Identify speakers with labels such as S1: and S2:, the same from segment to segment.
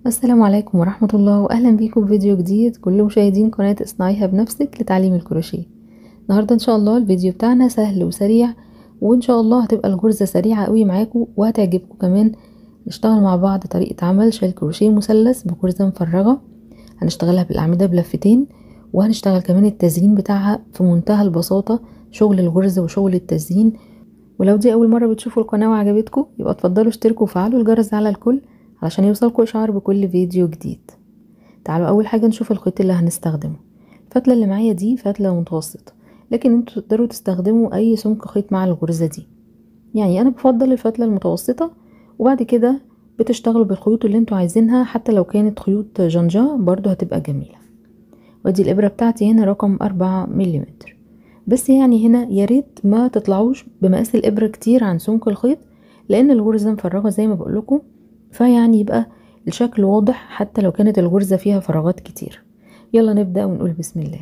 S1: السلام عليكم ورحمة الله وأهلا بيكم في فيديو جديد كل مشاهدين قناة اصنعيها بنفسك لتعليم الكروشيه النهاردة إن شاء الله الفيديو بتاعنا سهل وسريع وإن شاء الله هتبقى الغرزة سريعة قوي معاكم وهتعجبكم كمان نشتغل مع بعض طريقة عمل شال كروشيه مثلث بغرزة مفرغة هنشتغلها بالأعمدة بلفتين وهنشتغل كمان التزيين بتاعها في منتهى البساطة شغل الغرزة وشغل التزيين ولو دي أول مرة بتشوفوا القناة وعجبتكم يبقى اتفضلوا اشتركوا وفعلوا الجرس على الكل علشان يوصلكوا اشعار بكل فيديو جديد تعالوا اول حاجه نشوف الخيط اللي هنستخدمه الفتله اللي معايا دي فتله متوسطه لكن انتوا تقدروا تستخدموا اي سمك خيط مع الغرزه دي يعني انا بفضل الفتله المتوسطه وبعد كده بتشتغلوا بالخيوط اللي انتوا عايزينها حتى لو كانت خيوط جنجا برضو هتبقى جميله ودي الابره بتاعتي هنا رقم أربعة مليمتر بس يعني هنا ياريت ما تطلعوش بمقاس الابره كتير عن سمك الخيط لان الغرزه مفرغه زي ما بقولكم فيعني يبقى الشكل واضح حتى لو كانت الغرزة فيها فراغات كتير يلا نبدأ ونقول بسم الله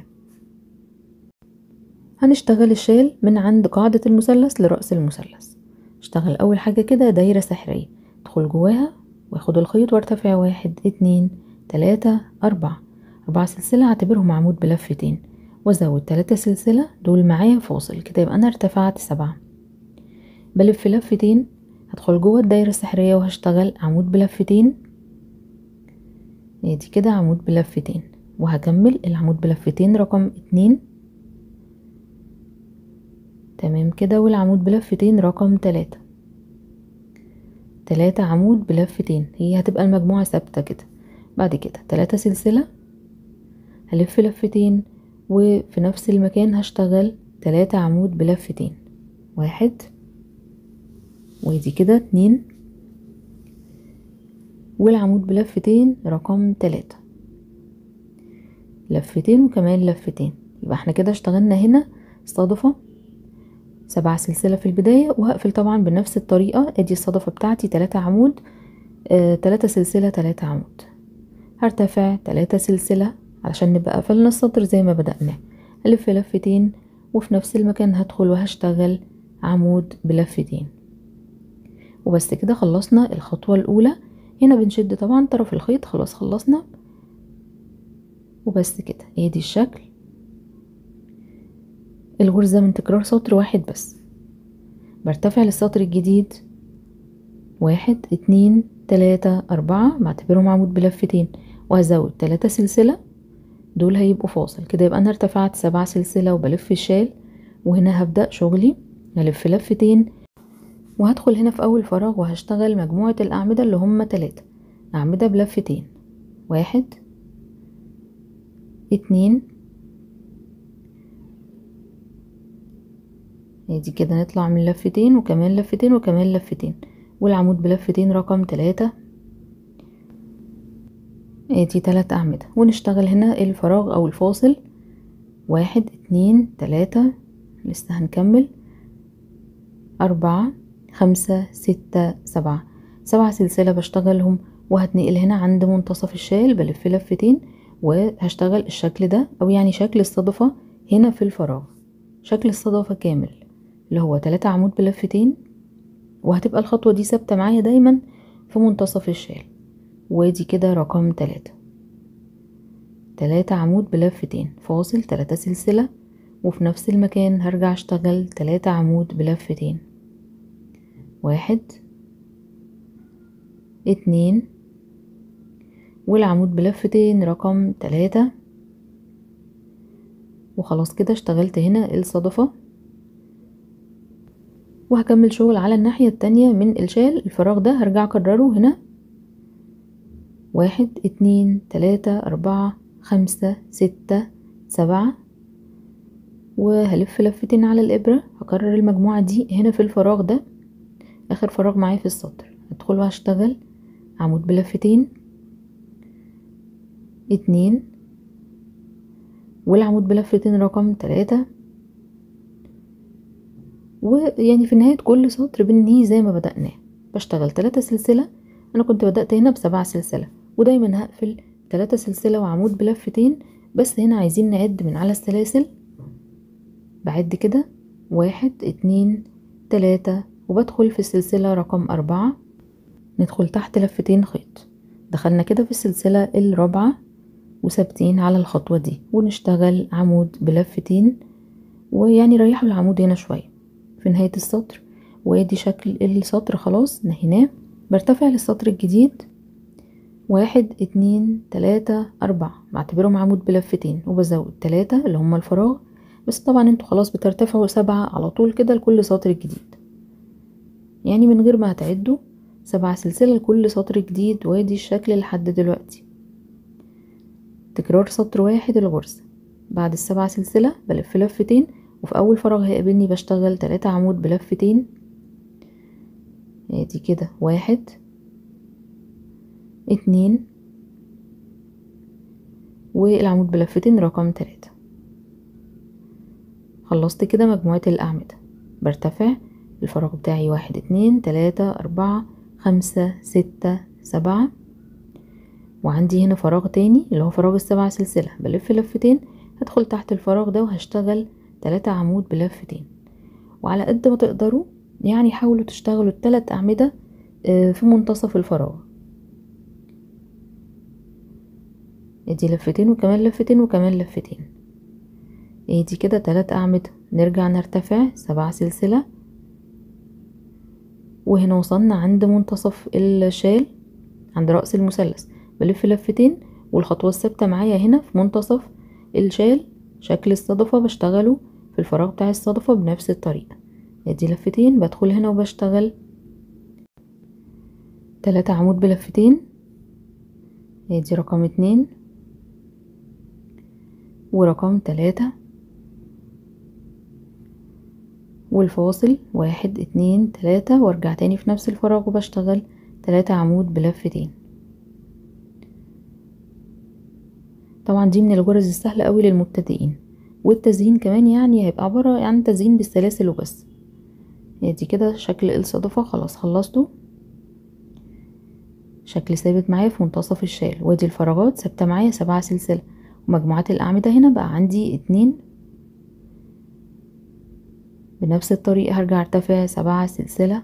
S1: هنشتغل الشال من عند قاعدة المثلث لرأس المثلث اشتغل أول حاجة كده دايرة سحرية ادخل جواها واخد الخيط وارتفع واحد اتنين تلاتة أربعة أربعة سلسلة اعتبرهم عمود بلفتين وازود تلاتة سلسلة دول معايا فاصل كده يبقى أنا ارتفعت سبعة بلف لفتين هدخل جوه الدايرة السحرية وهشتغل عمود بلفتين ادي كده عمود بلفتين وهكمل العمود بلفتين رقم اتنين تمام كده والعمود بلفتين رقم تلاتة تلاتة عمود بلفتين هي هتبقى المجموعة ثابتة كده بعد كده تلاتة سلسلة هلف لفتين وفي نفس المكان هشتغل تلاتة عمود بلفتين واحد ودي كده اتنين والعمود بلفتين رقم تلاتة لفتين وكمان لفتين يبقى احنا كده اشتغلنا هنا صدفة سبع سلسلة في البداية وهقفل طبعا بنفس الطريقة ادي الصدفة بتاعتي تلاتة عمود اه تلاتة سلسلة تلاتة عمود هرتفع تلاتة سلسلة علشان نبقى قفلنا السطر زي ما بدأناه هلف لفتين وفي نفس المكان هدخل وهشتغل عمود بلفتين وبس كده خلصنا الخطوة الأولى هنا بنشد طبعا طرف الخيط خلاص خلصنا وبس كده هي دي الشكل الغرزة من تكرار سطر واحد بس برتفع للسطر الجديد واحد اتنين تلاتة أربعة بعتبرهم عمود بلفتين وهزود تلاتة سلسلة دول هيبقوا فاصل كده يبقى أنا ارتفعت سبعة سلسلة وبلف الشال وهنا هبدأ شغلي هلف لفتين وهدخل هنا في أول فراغ وهشتغل مجموعة الأعمدة اللي هم تلاتة أعمدة بلفتين واحد اتنين ادي كده نطلع من لفتين وكمان لفتين وكمان لفتين والعمود بلفتين رقم تلاتة ادي تلات أعمدة ونشتغل هنا الفراغ أو الفاصل واحد اتنين تلاتة لسه هنكمل أربعة خمسة ستة سبعة سبعة سلسلة بشتغلهم وهتنقل هنا عند منتصف الشال بلف لفتين وهشتغل الشكل ده او يعني شكل الصدفة هنا في الفراغ شكل الصدفة كامل اللي هو تلاتة عمود بلفتين وهتبقى الخطوة دي ثابتة معايا دايما في منتصف الشال وادي كده رقم تلاتة تلاتة عمود بلفتين فاصل تلاتة سلسلة وفي نفس المكان هرجع اشتغل تلاتة عمود بلفتين واحد اتنين والعمود بلفتين رقم تلاتة وخلاص كده اشتغلت هنا الصدفة وهكمل شغل على الناحية التانية من الشال الفراغ ده هرجع اكرره هنا واحد اتنين تلاتة اربعة خمسة ستة سبعة وهلف لفتين على الابرة هكرر المجموعة دي هنا في الفراغ ده اخر فراغ معايا في السطر هدخل وهشتغل عمود بلفتين اتنين والعمود بلفتين رقم تلاتة ويعني في نهاية كل سطر بنهيه زي ما بدأناه بشتغل تلاتة سلسلة انا كنت بدأت هنا بسبعة سلسلة ودايما هقفل تلاتة سلسلة وعمود بلفتين بس هنا عايزين نعد من على السلاسل بعد كده واحد اتنين تلاتة وبدخل في السلسلة رقم أربعة ندخل تحت لفتين خيط دخلنا كده في السلسلة الرابعة وثابتين على الخطوة دي ونشتغل عمود بلفتين ويعني ريحوا العمود هنا شوية في نهاية السطر وادي شكل السطر خلاص نهيناه برتفع للسطر الجديد واحد اتنين تلاتة أربعة بعتبرهم عمود بلفتين وبزود تلاتة اللي هما الفراغ بس طبعا انتوا خلاص بترتفعوا سبعة على طول كده لكل سطر جديد يعني من غير ما هتعدوا سبعة سلسلة لكل سطر جديد وادي الشكل لحد دلوقتي تكرار سطر واحد الغرزة بعد السبعة سلسلة بلف لفتين وفي أول فراغ هيقابلني بشتغل تلاتة عمود بلفتين ادي كده واحد اتنين والعمود بلفتين رقم تلاتة خلصت كده مجموعة الأعمدة برتفع الفراغ بتاعي واحد اتنين تلاتة أربعة خمسة ستة سبعة وعندي هنا فراغ تاني اللي هو فراغ السبعة سلسلة بلف لفتين هدخل تحت الفراغ ده وهشتغل تلاتة عمود بلفتين وعلى قد ما تقدروا يعني حاولوا تشتغلوا التلات أعمدة في منتصف الفراغ ادي لفتين وكمان لفتين وكمان لفتين ادي كده تلات أعمدة نرجع نرتفع سبعة سلسلة وهنا وصلنا عند منتصف الشال عند رأس المثلث بلف لفتين والخطوة الثابتة معايا هنا في منتصف الشال شكل الصدفة بشتغله في الفراغ بتاع الصدفة بنفس الطريقة ادي لفتين بدخل هنا وبشتغل تلاتة عمود بلفتين ادي رقم اتنين ورقم تلاتة والفاصل واحد اتنين تلاتة وارجع تاني في نفس الفراغ وبشتغل تلاتة عمود بلفتين طبعا دي من الغرز السهلة قوي للمبتدئين والتزيين كمان يعني هيبقى عبارة عن تزيين بالسلاسل وبس ادي كده شكل الصدفة خلاص خلصته شكل ثابت معايا في منتصف الشال وادي الفراغات ثابتة معايا سبعة سلسلة ومجموعات الأعمدة هنا بقى عندي اتنين بنفس الطريقة هرجع ارتفع سبعة سلسلة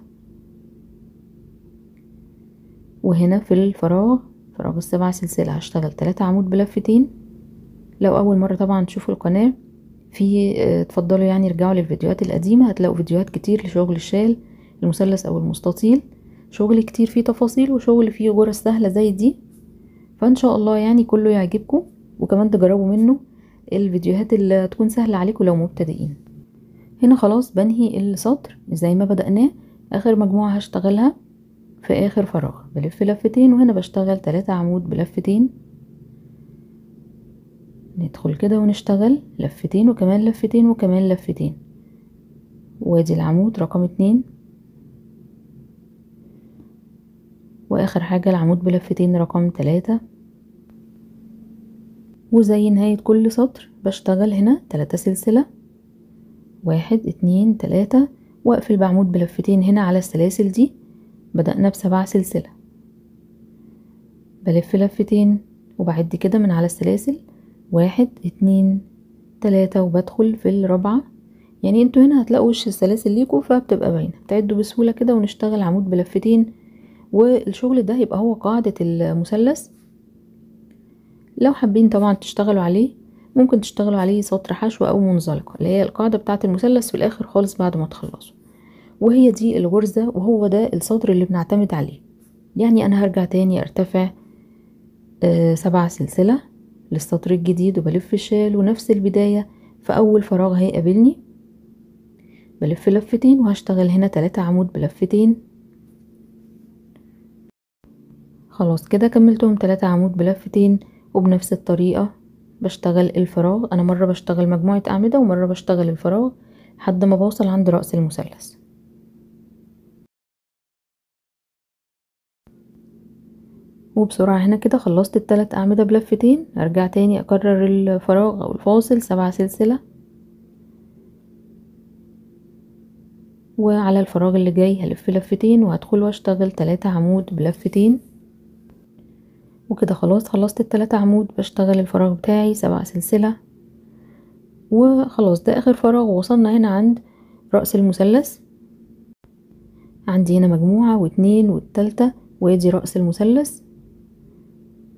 S1: وهنا في الفراغ فراغ السبعة سلسلة هشتغل تلاتة عمود بلفتين لو أول مرة طبعا تشوفوا القناة في تفضلوا يعني ارجعوا للفيديوهات القديمة هتلاقوا فيديوهات كتير لشغل الشال المثلث أو المستطيل شغل كتير فيه تفاصيل وشغل فيه غرز سهلة زي دي فإن شاء الله يعني كله يعجبكم وكمان تجربوا منه الفيديوهات اللي تكون سهلة عليكم لو مبتدئين هنا خلاص بنهي السطر زي ما بدأناه آخر مجموعة هشتغلها في آخر فراغ بلف لفتين وهنا بشتغل تلاتة عمود بلفتين ندخل كده ونشتغل لفتين وكمان لفتين وكمان لفتين وادي العمود رقم اتنين واخر حاجة العمود بلفتين رقم تلاتة وزي نهاية كل سطر بشتغل هنا تلاتة سلسلة واحد اتنين تلاتة واقفل بعمود بلفتين هنا على السلاسل دي بدأنا بسبعة سلسلة بلف لفتين وبعد كده من على السلاسل واحد اتنين تلاتة وبدخل في الرابعة يعني انتوا هنا هتلاقوا وش السلاسل ليكوا فبتبقى باينة بتعدوا بسهولة كده ونشتغل عمود بلفتين والشغل ده يبقى هو قاعدة المثلث لو حابين طبعا تشتغلوا عليه ممكن تشتغلوا عليه سطر حشو او منزلقة اللي هي القاعدة بتاعة المثلث في الاخر خالص بعد ما تخلصوا وهي دي الغرزة وهو ده السطر اللي بنعتمد عليه يعني انا هرجع تاني ارتفع آه سبعة سلسلة للسطر الجديد وبلف الشال ونفس البداية في اول فراغ هيقابلني بلف لفتين وهشتغل هنا تلاتة عمود بلفتين خلاص كده كملتهم تلاتة عمود بلفتين وبنفس الطريقة بشتغل الفراغ انا مرة بشتغل مجموعة اعمدة ومرة بشتغل الفراغ لحد ما بوصل عند رأس المثلث وبسرعة هنا كده خلصت التلات اعمدة بلفتين ارجع تاني اكرر الفراغ او الفاصل سبعة سلسلة وعلى الفراغ اللي جاي هلف لفتين وهدخل واشتغل تلاتة عمود بلفتين وكده خلاص خلصت التلاتة عمود بشتغل الفراغ بتاعي سبعة سلسلة وخلاص ده اخر فراغ وصلنا هنا عند رأس المثلث عندي هنا مجموعة واتنين والتالتة وادي رأس المثلث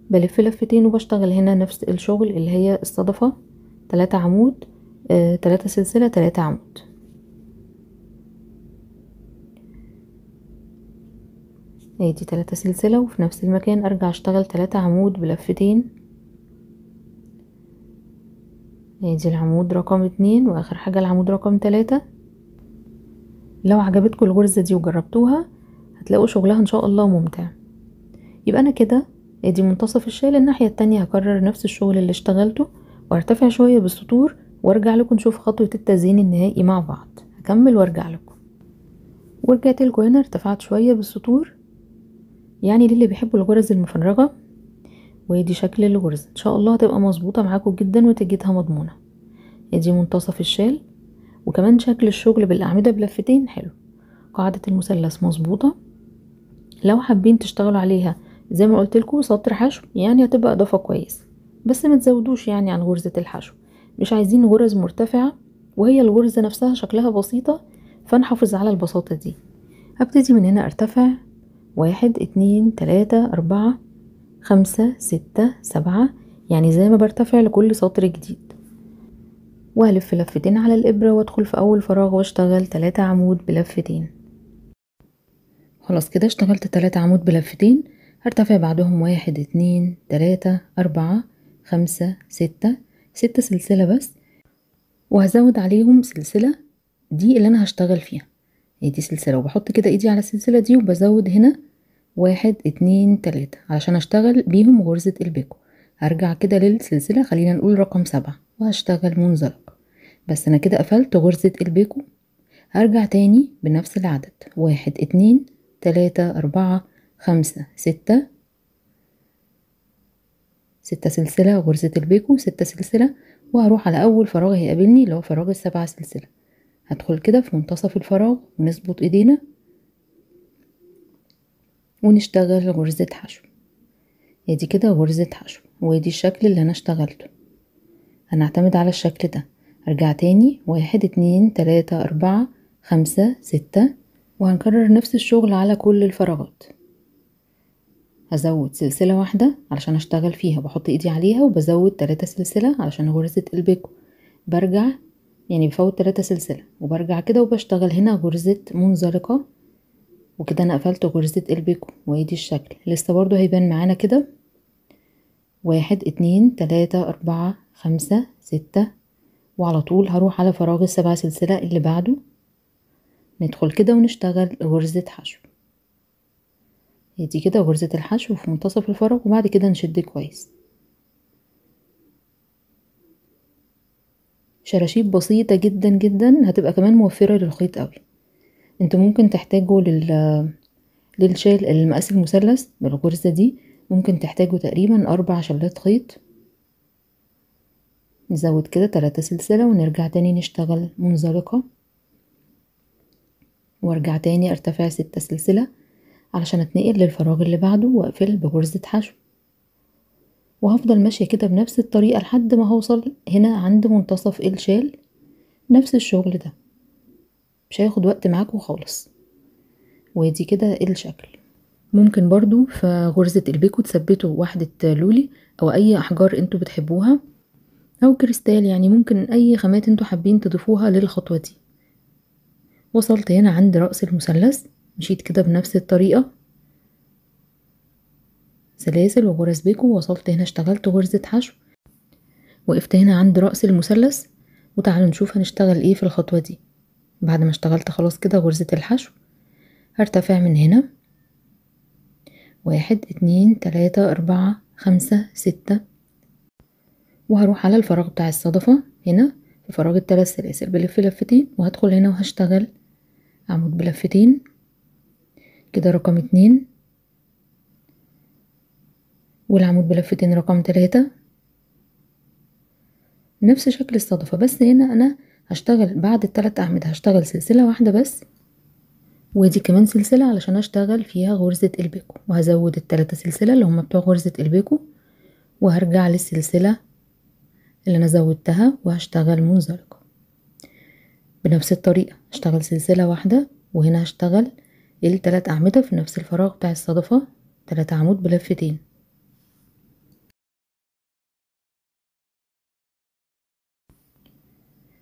S1: بلف لفتين وبشتغل هنا نفس الشغل اللي هي الصدفة تلاتة عمود آه، تلاتة سلسلة تلاتة عمود ادي تلاتة سلسلة وفي نفس المكان ارجع اشتغل تلاتة عمود بلفتين ادي العمود رقم اتنين واخر حاجة العمود رقم تلاتة لو عجبتكم الغرزة دي وجربتوها هتلاقوا شغلها ان شاء الله ممتع يبقى انا كده ادي منتصف الشال الناحية التانية هكرر نفس الشغل اللي اشتغلته وارتفع شوية بالسطور وارجع لكم نشوف خطوة التزيين النهائي مع بعض هكمل وارجع لكم ورجعت لكم هنا ارتفعت شوية بالسطور يعني للي بيحبوا الغرز المفرغة وادي شكل الغرزة ان شاء الله هتبقى مظبوطة معاكم جدا وتجيتها مضمونة ادي منتصف الشال وكمان شكل الشغل بالاعمدة بلفتين حلو قاعدة المثلث مظبوطة لو حابين تشتغلوا عليها زي ما قلت لكم سطر حشو يعني هتبقى اضافة كويسة بس ما تزودوش يعني عن غرزة الحشو مش عايزين غرز مرتفعة وهي الغرزة نفسها شكلها بسيطة فنحافظ على البساطة دي هبتدي من هنا ارتفع واحد اتنين تلاتة اربعة خمسة ستة سبعة يعني زي ما برتفع لكل سطر جديد وهلف لفتين على الإبرة وادخل في أول فراغ واشتغل تلاتة عمود بلفتين خلاص كده اشتغلت تلاتة عمود بلفتين هرتفع بعدهم واحد اتنين تلاتة أربعة خمسة ستة ستة سلسلة بس وهزود عليهم سلسلة دي اللي أنا هشتغل فيها هي دي سلسلة وبحط كده ايدي على السلسلة دي وبزود هنا واحد اتنين تلاتة علشان اشتغل بيهم غرزة البيكو هرجع كده للسلسلة خلينا نقول رقم سبعة وهشتغل منزلق بس انا كده قفلت غرزة البيكو هرجع تاني بنفس العدد واحد اتنين تلاتة اربعة خمسة ستة ستة سلسلة غرزة البيكو ستة سلسلة وهروح على اول فراغ هيقابلني اللي هو فراغ السبعة سلسلة هدخل كده في منتصف الفراغ ونظبط ايدينا ونشتغل غرزة حشو ادي كده غرزة حشو وادي الشكل اللي انا اشتغلته هنعتمد على الشكل ده ارجع تاني واحد اتنين تلاتة اربعة خمسة ستة وهنكرر نفس الشغل على كل الفراغات هزود سلسلة واحدة علشان اشتغل فيها بحط ايدي عليها وبزود تلاتة سلسلة علشان غرزة البيكو برجع يعني بفوت تلاتة سلسلة وبرجع كده وبشتغل هنا غرزة منزلقة وكده انا قفلت غرزة البيكو وادي الشكل لسه برضو هيبان معانا كده واحد اتنين تلاتة اربعة خمسة ستة وعلى طول هروح على فراغ السبع سلسلة اللي بعده ندخل كده ونشتغل غرزة حشو ادي كده غرزة الحشو في منتصف الفراغ وبعد كده نشد كويس شراشيب بسيطة جدا جدا هتبقى كمان موفرة للخيط قوي انتوا ممكن تحتاجوا لل للشال المقاس المثلث بالغرزة دي ممكن تحتاجوا تقريبا اربع شلات خيط نزود كده تلاتة سلسلة ونرجع تاني نشتغل منزلقة وارجع تاني ارتفع ستة سلسلة علشان اتنقل للفراغ اللي بعده واقفل بغرزة حشو وهفضل ماشية كده بنفس الطريقة لحد ما هوصل هنا عند منتصف الشال نفس الشغل ده مش هياخد وقت معاكم خالص وادي كده الشكل ممكن برضو في غرزة البيكو تثبتوا واحدة لولي او اي احجار انتوا بتحبوها او كريستال يعني ممكن اي خامات انتوا حابين تضيفوها للخطوة دي وصلت هنا عند رأس المثلث مشيت كده بنفس الطريقة سلاسل وغرز بيكو وصلت هنا اشتغلت غرزة حشو وقفت هنا عند رأس المثلث وتعالوا نشوف هنشتغل ايه في الخطوة دي بعد ما اشتغلت خلاص كده غرزة الحشو هرتفع من هنا واحد اتنين تلاتة اربعة خمسة ستة وهروح على الفراغ بتاع الصدفة هنا في فراغ التلات سلاسل بلف لفتين وهدخل هنا وهشتغل عمود بلفتين كده رقم اتنين والعمود بلفتين رقم تلاتة نفس شكل الصدفة بس هنا انا هشتغل بعد التلات اعمدة هشتغل سلسلة واحدة بس ودي كمان سلسلة علشان اشتغل فيها غرزة البيكو وهزود التلاتة سلسلة اللي هما بتوع غرزة البيكو وهرجع للسلسلة اللي انا زودتها وهشتغل منزلقة بنفس الطريقة هشتغل سلسلة واحدة وهنا هشتغل التلات اعمدة في نفس الفراغ بتاع الصدفة تلات عمود بلفتين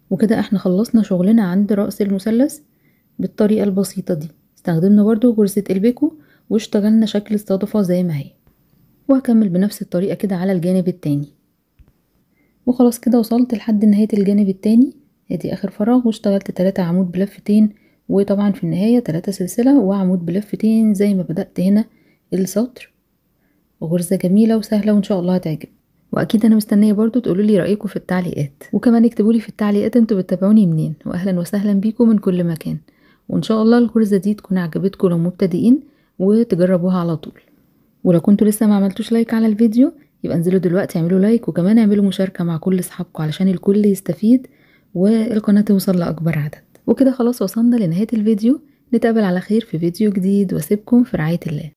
S1: وكده احنا خلصنا شغلنا عند رأس المثلث بالطريقة البسيطة دي استخدمنا برضو غرزة البيكو واشتغلنا شكل الصدفة زي ما هي وهكمل بنفس الطريقة كده على الجانب التاني وخلاص كده وصلت لحد نهاية الجانب التاني ادي اخر فراغ واشتغلت تلاتة عمود بلفتين وطبعا في النهاية تلاتة سلسلة وعمود بلفتين زي ما بدأت هنا السطر غرزة جميلة وسهلة وان شاء الله هتعجب واكيد انا مستنية برضو تقولولي رأيكم في التعليقات وكمان اكتبولي في التعليقات انتوا بتتابعوني منين واهلا وسهلا بيكم من كل مكان وان شاء الله الغرزة دي تكون عجبتكم لو مبتدئين وتجربوها على طول ولو كنتوا لسه ما عملتوش لايك على الفيديو يبقى انزلوا دلوقتي اعملوا لايك وكمان اعملوا مشاركة مع كل اصحابكم علشان الكل يستفيد والقناة توصل لأكبر عدد وكده خلاص وصلنا لنهاية الفيديو نتقابل على خير في فيديو جديد واسيبكم في رعاية الله